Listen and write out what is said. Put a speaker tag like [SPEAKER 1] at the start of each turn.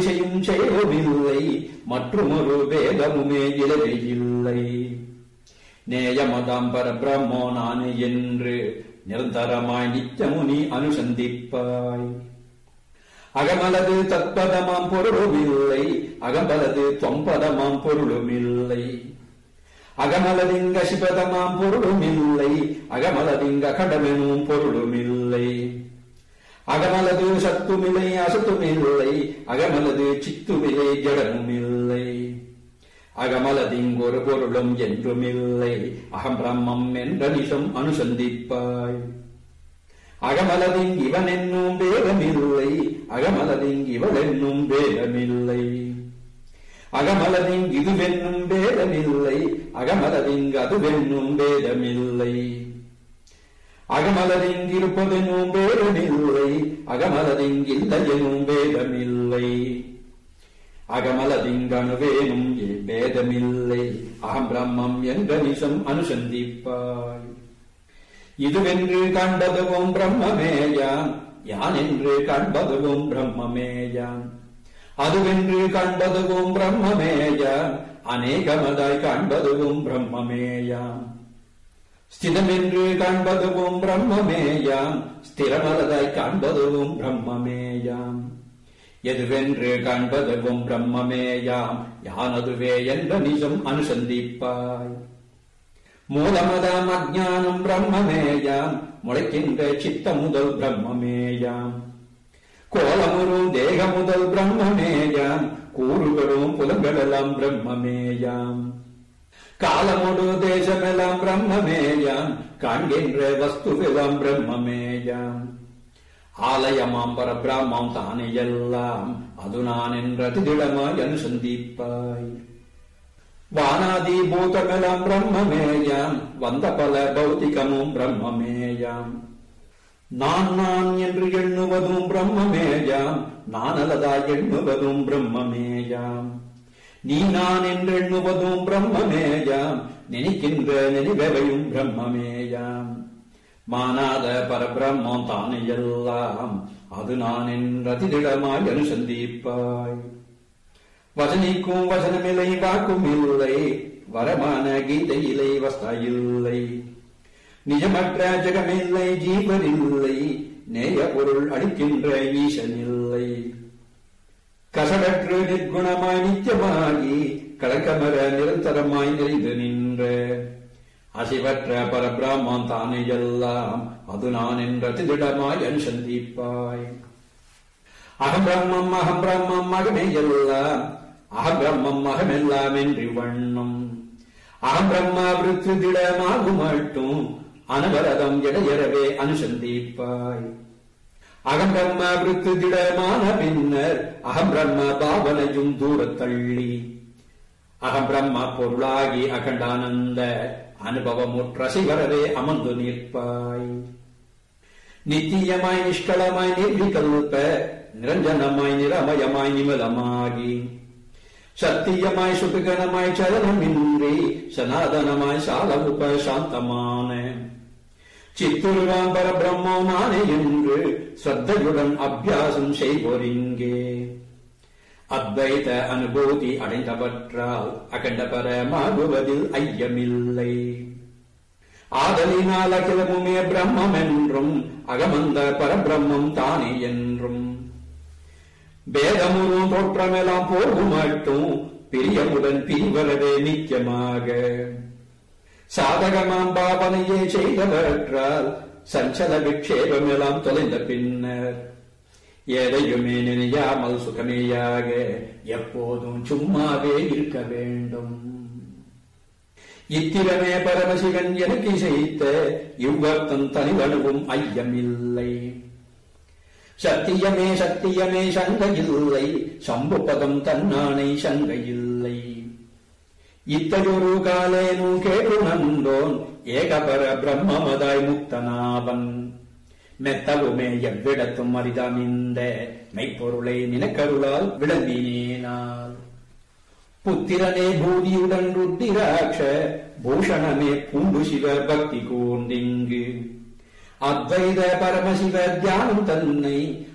[SPEAKER 1] செய்யும் செயலுமில்லை மற்றுமொரு வேதமுமே இலவே இல்லை நேயமதாம்பர பிரம்மோ நானே என்று நிரந்தரமாய் நித்தமுனி அனுசந்திப்பாய் அகமலது தத்பதமாம் பொருளுமில்லை அகமலது தொம்பதமாம் பொருளுமில்லை அகமலதிங்க சிபதமாம் பொருளுமில்லை அகமலதிங்க கடமெனும் பொருளுமில்லை அகமலது சத்துமில்லை அசத்துமில்லை அகமலது சித்துமில்லை ஜடமுமில்லை அகமலதிங்கொரு பொருளும் என்றுமில்லை அகம் பிரம்மம் என்ற நிஷம் அனுசந்திப்பாய் அகமலதிங் இவன் என்னும் பேதமில்லை அகமலதிங் இவள் என்னும் பேதமில்லை அகமலதிங் இதுவென்னும் பேதமில்லை அகமலதிங் அதுவென்னும் பேதமில்லை அகமலதிங் இருப்பதெனும் பேதமில்லை அகமலதிங் இல்லையெனும் பேதமில்லை அகமலதிங்கணுவேனும் பேதமில்லை அகம் பிரம்மம் என்ற நிஷம் அனுசந்திப்பாய் இதுவென்று காண்பதுவும் பிரம்மமேயாம் யான் என்று காண்பதுவும் பிரம்மமேயாம் அதுவென்று காண்பதுவும் பிரம்மமேயாம் அநேகமதாய் காண்பதுவும் பிரம்மமேயாம் ஸ்திதமென்று காண்பதுவும் பிரம்மமேயாம் ஸ்திரமலதாய் காண்பதுவும் பிரம்மமேயாம் எதுவென்று காண்பதுவும் பிரம்மமேயாம் யானதுவே என்ற நிஜம் அனுசந்திப்பாய் மூலமதாம் அஜானம் பிரம்மமேயாம் முளைக்கின்ற சித்த முதல் பிரம்மமேயாம் கோலமுறும் தேக முதல் பிரம்மமேயாம் கூறுகளும் புலங்களெல்லாம் பிரம்மமேயாம் காலமுடு தேசமெல்லாம் பிரம்மமேயாம் காண்கின்ற வஸ்துவெல்லாம் பிரம்மமேயாம் ஆலயமாம் பரபிராமம் தானே எல்லாம் அது நான் என்றது திடமாய் அனுசந்திப்பாய் வானாதி பூதமெல்லாம் பிரம்மமேயாம் வந்த பல பௌத்திகமும் பிரம்மமேயாம் நான் நான் என்று எண்ணுவதும் பிரம்மமேயாம் நான் அல்லதாய் எண்ணுவதும் பிரம்மமேயாம் நீ நான் என்று எண்ணுவதும் பிரம்மமேயாம் நினைக்கின்ற நினைவையும் பிரம்மமேயாம் மானாத பரபிரம்மம் தானே எல்லாம் அது நான் என்றதிடமாய் அனுசந்திப்பாய் வசனிக்கும் வசனமில்லை வாக்கும் இல்லை வரமான கீதையிலை வஸ்தா இல்லை நிஜமற்ற ஜெகமில்லை ஜீவன் இல்லை நேய பொருள் அளிக்கின்ற ஈசன் இல்லை கசடற்று நிர்குணமாய் நித்தியமாகி கலக்கமர நிரந்தரமாய் நிறைந்து நின்ற அசிவற்ற பரபிராமன் தானே எல்லாம் அது நான் என்ற திடமாய் அனுசந்திப்பாய் அகம் பிரம்மம் அகம் பிரம்மம் அகமே எல்லாம் அகம் பிரம்மம் அகமெல்லாம் என்று வண்ணம் அகம் பிரம்மா விருத்து திடமாகும் மட்டும் அனவரதம் இடையறவே அனுசந்திப்பாய் அகம் பிரம்ம விருத்து திடமான பின்னர் அகம் பிரம்ம பாவனையும் தூரத்தள்ளி அகம் பிரம்ம பொருளாகி அகண்டானந்த அனுபவமுற்ற சிவரவே அமர்ந்து நிற்பாய் நித்தியமாய் நிஷ்களமாய் நிர்விகல்ப நிரஞ்சனமாய் நிரமயமாய் நிமலமாகி சத்தியமாய் சுபிகணமாய் சலனமின்றி சனாதனமாய் சாலமுப சாந்தமான சித்துருவாம் பரபிரம்மோ நானே என்று ஸ்ரத்தையுடன் அபியாசம் செய்வோரிங்கே அத்வைத அனுபூதி அடைந்தவற்றால் அகண்ட பரமாகுவதில் ஐயமில்லை ஆதலினால் அகிலமுமே பிரம்மம் என்றும் அகமந்த பரபிரம்மம் தானே என்றும் பேதமுறும் தோற்றமெல்லாம் போகும் மட்டும் பிரியமுடன் பிரிவரவே நித்தியமாக சாதகமாம் பாவனையே செய்தவற்றால் சஞ்சல விக்ஷேபமெல்லாம் தொலைந்த பின்னர் எதையுமே நினையாமல் சுகமேயாக எப்போதும் சும்மாவே இருக்க வேண்டும் இத்திரமே பரமசிவன் எனக்கு இசைத்த இவ்வர்த்தம் தனிவனுவும் ஐயமில்லை சத்தியமே சத்தியமே சங்க இல்லை சம்புபதம் தன்னானை சங்க இல்லை இத்தகையொரு காலேனு கேடு நந்தோன் ஏகபர பிரம்மமதாய் முக்தனாவன் மெத்தவுமே எவ்விடத்தும் அரிதாமிந்த மெய்ப்பொருளை நினைக்கருளால் விளம்பினேனால் புத்திரனே பூதியுடன் ருத்திராட்ச பூஷணமே பூண்டு சிவ பக்தி கூர்ந்திங்கு அத்வைத பரமசிவ தியானம் தன்னை